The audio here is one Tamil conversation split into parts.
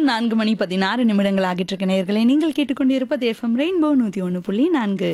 நான்கு மணி பதினாறு நிமிடங்கள் ஆகிட்டு இருக்க நேயர்களே நீங்கள் கேட்டுக்கொண்டிருப்பது எஃப்எம் ரெயின்போ நூத்தி ஒன்று புள்ளி நான்கு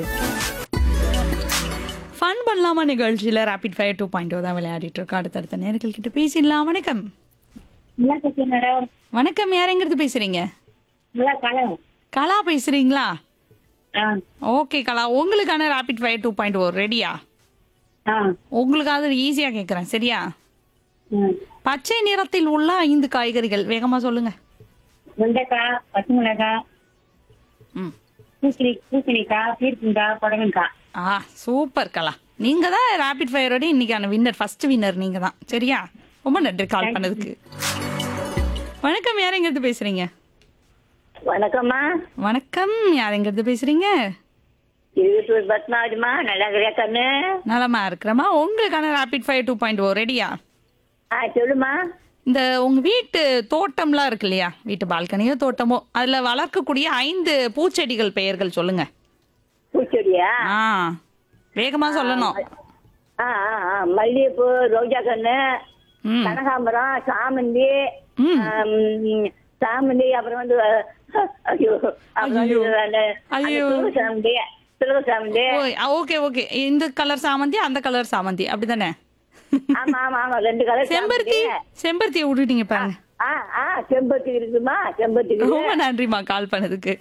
ஃபன் பண்ணலாமா நிகழ்ச்சியில் ரேபிட் ஃபயர் டூ பாயிண்ட் தான் விளையாடிட்டு இருக்கோம் அடுத்தடுத்த நேர்கள் கிட்ட பேசிடலாம் வணக்கம் நல்லா பேசுறேன் மேடம் வணக்கம் யாரெங்கிறது பேசுறீங்க நல்லா கலம் கலா பேசுறீங்களா ஆ ஓகே கலா உங்களுக்கான rapid fire two point O ரெடியா ஆ உங்களுக்காவது ஈஸியா கேட்குறேன் சரியா ம் பச்சை நிறத்தில் உள்ள ஐந்து காய்கறிகள் வேகமா சொல்லுங்க வெண்டைக்காய் பச்சை மிளகாய் ம் பூசணி பூசணிக்காய் பீர்க்கங்காய் புடலங்காய் ஆ சூப்பர் கலா நீங்க தான் ரேபிட் ஃபயரோட இன்னைக்கான வின்னர் ஃபர்ஸ்ட் வின்னர் நீங்க தான் சரியா ரொம்ப நன்றி கால் பண்ணதுக்கு வணக்கம் யாரெங்கிறது பேசுறீங்க வணக்கம்மா வணக்கம் யாரெங்கிறது பேசுறீங்க இருபத்தூர் பத்மாவதிமா நல்லா இருக்கிறியா கண்ணு நலமா இருக்கிறமா உங்களுக்கான rapid fire two point O ரெடியா ஆ சொல்லுமா இந்த உங்க வீட்டு தோட்டம்லாம் இருக்கு இல்லையா வீட்டு பால்கனியோ தோட்டமோ அதுல வளர்க்கக்கூடிய ஐந்து பூச்செடிகள் பெயர்கள் சொல்லுங்க பூச்செடியா ஆ வேகமா சொல்லணும் ஆ ஆ ஆ மல்லிகைப்பூ ரோஜா கண்ணு ம் கனகாம்பரம் சாமந்தி ம். ஆம், சாமந்தி அப்புறம் வந்து அஹ், ஐயோ அப்புறம் வந்து ஐயோ. அந்த ஐயோ. துளு சாமந்தி துளு சாமந்தி ஓகே ஓகே இந்த கலர் சாமந்தி அந்த கலர் சாமந்தி அப்படிதானே ஆமா ஆமா ஆமா ரெண்டு கலர் செம்பருத்தி செம்பருத்தியை விட்டுட்டீங்க பாருங்க ஆ ஆ செம்பருத்தி இருக்குமா செம்பருத்தி இருக்குது ரொம்ப நன்றிமா கால் பண்ணதுக்கு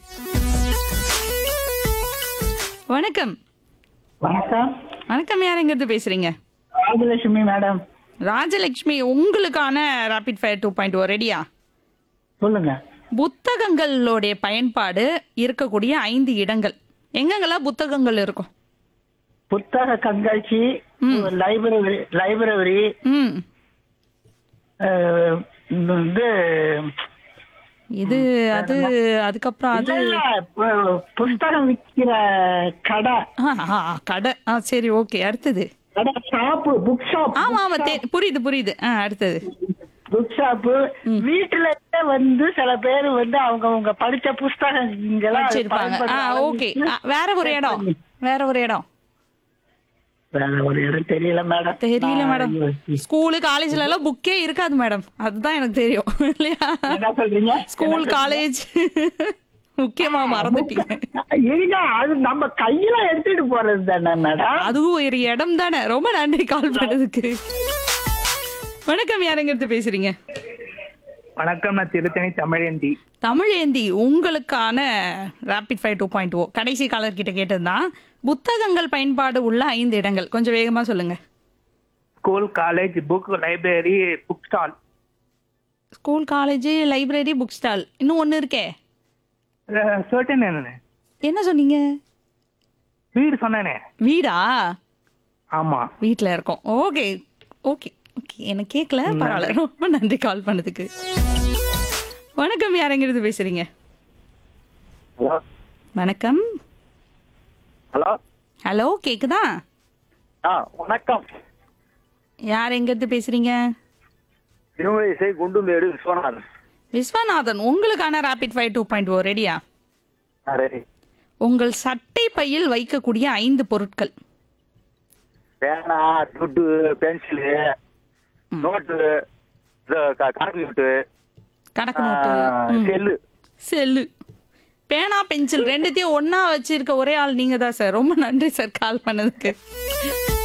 வணக்கம் வணக்கம் வணக்கம் யாரெங்கிறது பேசுறீங்க ராஜலட்சுமி மேடம் ராஜலட்சுமி உங்களுக்கான rapid fire two point O ரெடியா சொல்லுங்க புத்தகங்களோடைய பயன்பாடு இருக்கக்கூடிய ஐந்து இடங்கள் எங்கெங்கெல்லாம் புத்தகங்கள் இருக்கும் புத்தக கண்காட்சி லைப்ரரி லைப்ரரி ம் அஹ், வந்து இது அது அதுக்கப்புறம் அது இல்ல, பு- புஸ்தகம் விற்கிற கடை ஆ, ஆ, ஆ, கடை ஆ சரி ஓகே அடுத்தது கடை ஷாப்பு புக் ஷாப் ஆமா ஆமா தெ- புரியுது புரியுது ஆ அடுத்தது புக் ஷாப்பு வீட்டுல இருந்தே வந்து சில பேர் வந்து அவங்க அவங்க படிச்ச புஸ்தகங்களை வச்சிருப்பாங்க ஆ ஓகே வேற ஒரு இடம் வேற ஒரு இடம் வேற ஒரு இடம் தெரியல மேடம் தெரியல நான் மேடம் ஸ்கூலு காலேஜ்ல எல்லாம் புக்கே இருக்காது மேடம் அதுதான் எனக்கு தெரியும் இல்லையா என்ன சொல்றீங்க ஸ்கூல் காலேஜ் முக்கியமா மறந்துட்டீங்க இருங்க அது நம்ம கையில எடுத்துட்டு போறது தானே மேடம் அதுவும் ஒரு இடம் தானே ரொம்ப நன்றி கால் பண்ணதுக்கு வணக்கம் யாருங்கிறது பேசுறீங்க வணக்கம் நான் திருத்தணி தமிழேந்தி தமிழேந்தி உங்களுக்கான rapid fire two point O கடைசி காலர் கிட்ட கேட்டதுதான் புத்தகங்கள் பயன்பாடு உள்ள ஐந்து இடங்கள் கொஞ்சம் வேகமா சொல்லுங்க school college book library book stall school college library book stall இன்னும் ஒன்று இருக்கே சர்டன் என்ன என்ன சொன்னீங்க வீடு சொன்னேனே வீடா ஆமா வீட்டில் இருக்கோம் ஓகே ஓகே ஓகே எனக்கு கேட்கல பரவாயில்ல ரொம்ப நன்றி கால் பண்ணதுக்கு வணக்கம் யாரெங்கிறது பேசுறீங்க ஹலோ வணக்கம் ஹலோ ஹலோ கேக்குதா ஆ வணக்கம் யார் எங்கிருந்து பேசுறீங்க திருமலை குண்டுமேடு விஸ்வநாதன் விஸ்வநாதன் உங்களுக்கான rapid fire two point O ரெடியா ரெடி உங்கள் சட்டை பையில் வைக்கக்கூடிய ஐந்து பொருட்கள் பேனா துட்டு பென்சிலு நோட்டு கணக்கு நோட்டு கணக்கு நோட்டு ம். செல்லு செல்லு பேனா பென்சில் ரெண்டுத்தையும் ஒண்ணா வச்சிருக்க ஒரே ஆள் நீங்க தான் சார் ரொம்ப நன்றி சார் கால் பண்ணதுக்கு